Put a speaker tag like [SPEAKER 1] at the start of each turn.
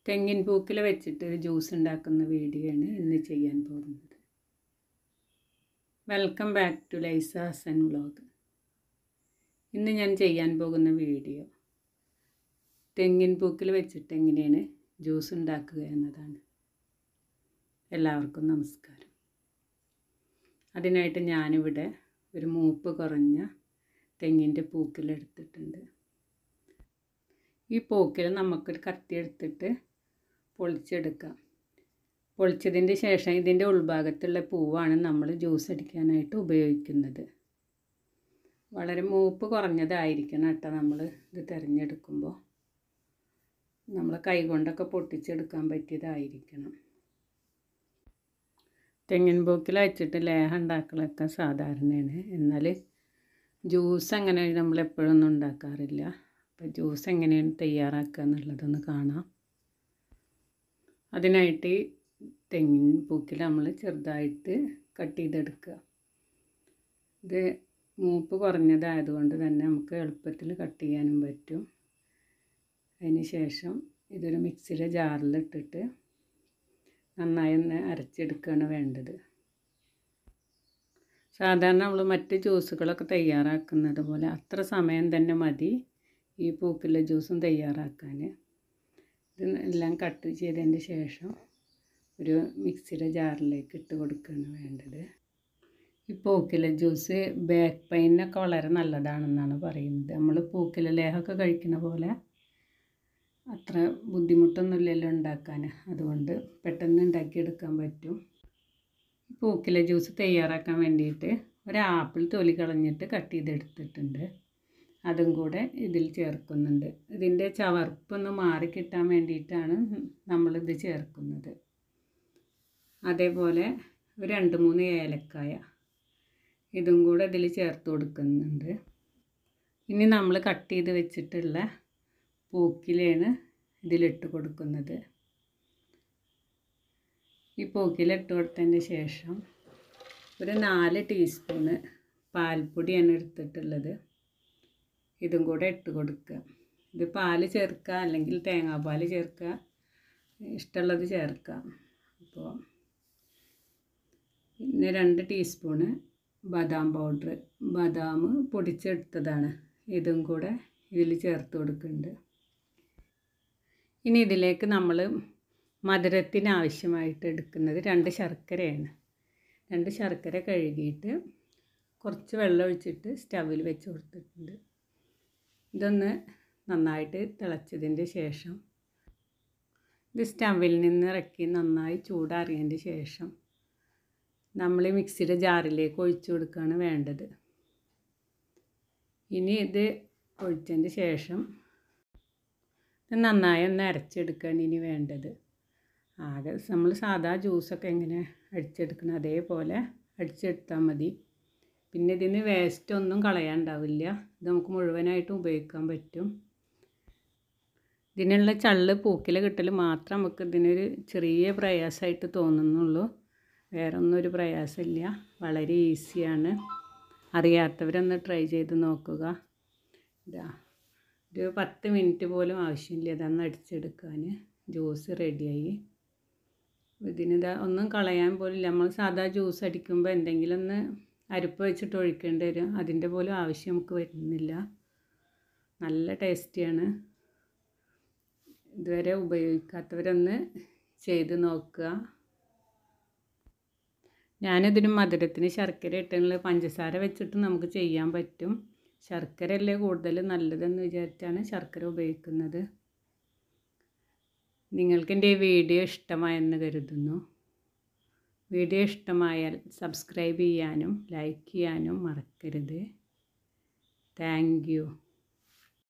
[SPEAKER 1] തെങ്ങിൻ പൂക്കിൽ വെച്ചിട്ട് ഒരു ജ്യൂസ് ഉണ്ടാക്കുന്ന വീഡിയോ ആണ് ഇന്ന് ചെയ്യാൻ പോകുന്നത് വെൽക്കം ബാക്ക് ടു ലൈസ ഹസൻ വ്ളോഗ് ഇന്ന് ഞാൻ ചെയ്യാൻ പോകുന്ന വീഡിയോ തെങ്ങിൻ പൂക്കിൽ വെച്ചിട്ട് എങ്ങനെയാണ് ജ്യൂസ് ഉണ്ടാക്കുക എന്നതാണ് എല്ലാവർക്കും നമസ്കാരം അതിനായിട്ട് ഞാനിവിടെ ഒരു മൂപ്പ് കുറഞ്ഞ തെങ്ങിൻ്റെ പൂക്കിലെടുത്തിട്ടുണ്ട് ഈ പൂക്കിൽ നമുക്കൊരു കത്തി എടുത്തിട്ട് പൊളിച്ചെടുക്കാം പൊളിച്ചതിൻ്റെ ശേഷം ഇതിൻ്റെ ഉൾഭാഗത്തുള്ള പൂവാണ് നമ്മൾ ജ്യൂസ് അടിക്കാനായിട്ട് ഉപയോഗിക്കുന്നത് വളരെ മൂപ്പ് കുറഞ്ഞതായിരിക്കണം കേട്ടോ നമ്മൾ ഇത് തിരഞ്ഞെടുക്കുമ്പോൾ നമ്മൾ കൈകൊണ്ടൊക്കെ പൊട്ടിച്ചെടുക്കാൻ പറ്റിയതായിരിക്കണം തെങ്ങിൻ പൂക്കിൽ വെച്ചിട്ട് ലേഹം ഉണ്ടാക്കലൊക്കെ സാധാരണയാണ് എന്നാൽ ജ്യൂസ് അങ്ങനെ നമ്മൾ എപ്പോഴൊന്നും ഉണ്ടാക്കാറില്ല അപ്പോൾ ജ്യൂസ് എങ്ങനെയാണ് തയ്യാറാക്കുക എന്നുള്ളതൊന്ന് കാണാം അതിനായിട്ട് തെങ്ങിൻ പൂക്കിൽ നമ്മൾ ചെറുതായിട്ട് കട്ട് ചെയ്തെടുക്കുക ഇത് മൂപ്പ് കുറഞ്ഞതായതുകൊണ്ട് തന്നെ നമുക്ക് എളുപ്പത്തിൽ കട്ട് ചെയ്യാനും പറ്റും അതിന് ശേഷം ഇതൊരു മിക്സിയുടെ ജാറിലിട്ടിട്ട് നന്നായി ഒന്ന് അരച്ചെടുക്കുകയാണ് വേണ്ടത് സാധാരണ നമ്മൾ മറ്റ് ജ്യൂസുകളൊക്കെ തയ്യാറാക്കുന്നത് പോലെ അത്ര സമയം തന്നെ മതി ഈ പൂക്കിലെ ജ്യൂസും തയ്യാറാക്കാൻ ഇത് എല്ലാം കട്ട് ചെയ്തതിന് ശേഷം ഒരു മിക്സിയുടെ ജാറിലേക്ക് ഇട്ട് കൊടുക്കുകയാണ് വേണ്ടത് ഈ പൂക്കിലെ ജ്യൂസ് ബാക്ക് പെയിനൊക്കെ വളരെ നല്ലതാണെന്നാണ് പറയുന്നത് നമ്മൾ പൂക്കിലെ ലേഹമൊക്കെ കഴിക്കുന്ന പോലെ അത്ര ബുദ്ധിമുട്ടൊന്നുമില്ലല്ലോ ഉണ്ടാക്കാൻ അതുകൊണ്ട് പെട്ടെന്ന് ഉണ്ടാക്കിയെടുക്കാൻ പറ്റും പൂക്കിലെ ജ്യൂസ് തയ്യാറാക്കാൻ വേണ്ടിയിട്ട് ഒരു ആപ്പിൾ തൊലി കളഞ്ഞിട്ട് കട്ട് ചെയ്തെടുത്തിട്ടുണ്ട് അതും കൂടെ ഇതിൽ ചേർക്കുന്നുണ്ട് ഇതിൻ്റെ ചവർപ്പൊന്ന് മാറി കിട്ടാൻ വേണ്ടിയിട്ടാണ് നമ്മളിത് ചേർക്കുന്നത് അതേപോലെ ഒരു രണ്ട് മൂന്ന് ഏലക്കായ ഇതും കൂടെ ഇതിൽ ചേർത്ത് കൊടുക്കുന്നുണ്ട് ഇനി നമ്മൾ കട്ട് ചെയ്ത് വെച്ചിട്ടുള്ള പൂക്കിലാണ് ഇതിലിട്ട് കൊടുക്കുന്നത് ഈ പൂക്കിലിട്ട് കൊടുത്തതിന് ശേഷം ഒരു നാല് ടീസ്പൂണ് പാൽപ്പൊടിയാണ് എടുത്തിട്ടുള്ളത് ഇതും കൂടെ ഇട്ട് കൊടുക്കുക ഇത് പാല് ചേർക്കുക അല്ലെങ്കിൽ തേങ്ങാപ്പാൽ ചേർക്കുക ഇഷ്ടമുള്ളത് ചേർക്കാം അപ്പോൾ പിന്നെ രണ്ട് ടീസ്പൂണ് ബദാം പൗഡർ ബദാം പൊടിച്ചെടുത്തതാണ് ഇതും കൂടെ ഇതിൽ ചേർത്ത് കൊടുക്കുന്നുണ്ട് ഇനി ഇതിലേക്ക് നമ്മൾ മധുരത്തിന് ആവശ്യമായിട്ട് എടുക്കുന്നത് രണ്ട് ശർക്കരയാണ് രണ്ട് ശർക്കര കഴുകിയിട്ട് കുറച്ച് വെള്ളം ഒഴിച്ചിട്ട് സ്റ്റവിൽ വെച്ച് കൊടുത്തിട്ടുണ്ട് ഇതൊന്ന് നന്നായിട്ട് തിളച്ചതിൻ്റെ ശേഷം ഇത് സ്റ്റവിൽ നിന്ന് ഇറക്കി നന്നായി ചൂടാറിയതിൻ്റെ ശേഷം നമ്മൾ മിക്സിയുടെ ജാറിലേക്ക് ഒഴിച്ചു കൊടുക്കുകയാണ് വേണ്ടത് ഇനി ഇത് ഒഴിച്ചതിൻ്റെ ശേഷം ഇത് നന്നായി ഒന്ന് അരച്ചെടുക്കുകയാണ് ഇനി വേണ്ടത് ആകെ നമ്മൾ സാധാ ജ്യൂസൊക്കെ എങ്ങനെ അടിച്ചെടുക്കണം അതേപോലെ അടിച്ചെടുത്താൽ മതി പിന്നെ ഇതിന് വേസ്റ്റ് ഒന്നും കളയാണ്ടാവില്ല ഇത് നമുക്ക് മുഴുവനായിട്ടും ഉപയോഗിക്കാൻ പറ്റും ഇതിനുള്ള ചള്ള് പൂക്കിൽ കിട്ടൽ മാത്രം നമുക്ക് ഇതിനൊരു ചെറിയ പ്രയാസമായിട്ട് തോന്നുന്നുള്ളൂ വേറെ ഒന്നും ഒരു പ്രയാസമില്ല വളരെ ഈസിയാണ് അറിയാത്തവരൊന്ന് ട്രൈ ചെയ്ത് നോക്കുക ഇതാ ഒരു പത്ത് മിനിറ്റ് പോലും ആവശ്യമില്ല ഇതൊന്ന് അടിച്ചെടുക്കാൻ ജ്യൂസ് റെഡിയായി ഇതിനിതാ ഒന്നും കളയാൻ പോലും നമ്മൾ സാധാ ജ്യൂസ് അടിക്കുമ്പോൾ എന്തെങ്കിലും ഒന്ന് അരിപ്പ് വെച്ചിട്ട് ഒഴിക്കേണ്ടി വരും അതിൻ്റെ പോലും ആവശ്യം നമുക്ക് വരുന്നില്ല നല്ല ടേസ്റ്റിയാണ് ഇതുവരെ ഉപയോഗിക്കാത്തവരൊന്ന് ചെയ്ത് നോക്കുക ഞാനിതിന് മധുരത്തിന് ശർക്കര ഇട്ടുള്ള പഞ്ചസാര വെച്ചിട്ട് നമുക്ക് ചെയ്യാൻ പറ്റും ശർക്കര അല്ലേ കൂടുതൽ നല്ലതെന്ന് വിചാരിച്ചാണ് ശർക്കര ഉപയോഗിക്കുന്നത് നിങ്ങൾക്ക് എൻ്റെ ഈ വീഡിയോ ഇഷ്ടമായെന്ന് കരുതുന്നു വീഡിയോ ഇഷ്ടമായാൽ സബ്സ്ക്രൈബ് ചെയ്യാനും ലൈക്ക് ചെയ്യാനും മറക്കരുത് താങ്ക് യു